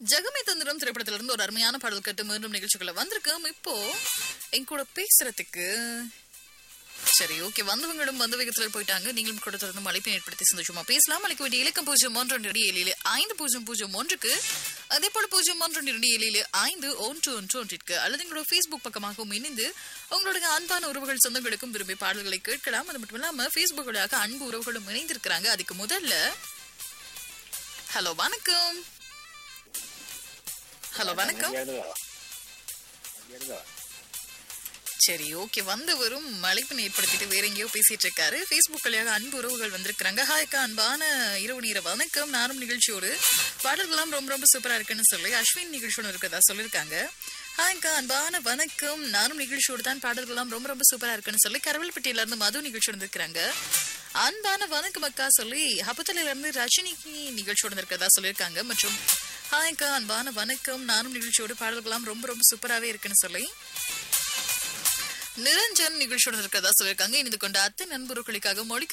ஜெகமே தந்திரம் திரைப்படத்துல இருந்து ஒரு அருமையான பாடல் கேட்டு மீண்டும் நிகழ்ச்சிக்குள்ள வந்திருக்கோம் இப்போ என் கூட பேசுறதுக்கு சரி ஓகே வந்தவங்களும் வந்த வேகத்தில் போயிட்டாங்க நீங்களும் கூட தொடர்ந்து அழைப்பை ஏற்படுத்தி சந்தோஷமா பேசலாம் அழைக்க வேண்டிய இலக்கம் பூஜ்ஜியம் ஒன்று ரெண்டு ஏழில் ஐந்து பூஜ்ஜியம் பூஜ்ஜியம் ஒன்றுக்கு அதே போல பூஜ்ஜியம் ஒன்று ரெண்டு ஏழில் ஐந்து ஒன்று ஒன்று ஒன்றிற்கு அல்லது எங்களோட ஃபேஸ்புக் பக்கமாகவும் இணைந்து உங்களுடைய அன்பான உறவுகள் சொந்தங்களுக்கும் விரும்பி பாடல்களை கேட்கலாம் அது மட்டும் இல்லாம ஃபேஸ்புக் வழியாக அன்பு உறவுகளும் இணைந்திருக்கிறாங்க அதுக்கு முதல்ல ஹலோ வணக்கம் ஹலோ வணக்கம் சரி ஓகே வந்தவரும் அழைப்பினை ஏற்படுத்திட்டு வேற எங்கேயோ பேசிட்டு இருக்காரு ஃபேஸ்புக் வழியாக அன்பு உறவுகள் வந்திருக்கிறாங்க ஹாய்க்கா அன்பான இரவு நேர வணக்கம் நானும் நிகழ்ச்சியோடு பாடல்கள்லாம் ரொம்ப ரொம்ப சூப்பரா இருக்குன்னு சொல்லி அஸ்வின் நிகழ்ச்சியோடு இருக்கிறதா சொல்லியிருக்காங்க ஹாய்க்கா அன்பான வணக்கம் நானும் நிகழ்ச்சியோடு தான் பாடல்கள்லாம் ரொம்ப ரொம்ப சூப்பரா இருக்குன்னு சொல்லி கரவல்பட்டியில இருந்து மது நிகழ்ச்சியோடு இருக்கிறாங்க அன்பான வணக்கம் அக்கா சொல்லி ஹபத்தலையில இருந்து ரஜினிக்கு நிகழ்ச்சியோடு இருக்கிறதா சொல்லியிருக்காங்க மற்றும் ஹாய்க்கா அன்பான வணக்கம் நானும் நிகழ்ச்சியோடு பாடல்கள்லாம் ரொம்ப ரொம்ப சூப்பராகவே இருக்குன்னு சொல்லி நிரஞ்சன் நிகழ்ச்சியோடு இருக்கிறதா சொல்லியிருக்காங்க இணைந்து கொண்ட அத்தை நண்பர்களுக்காக மொழி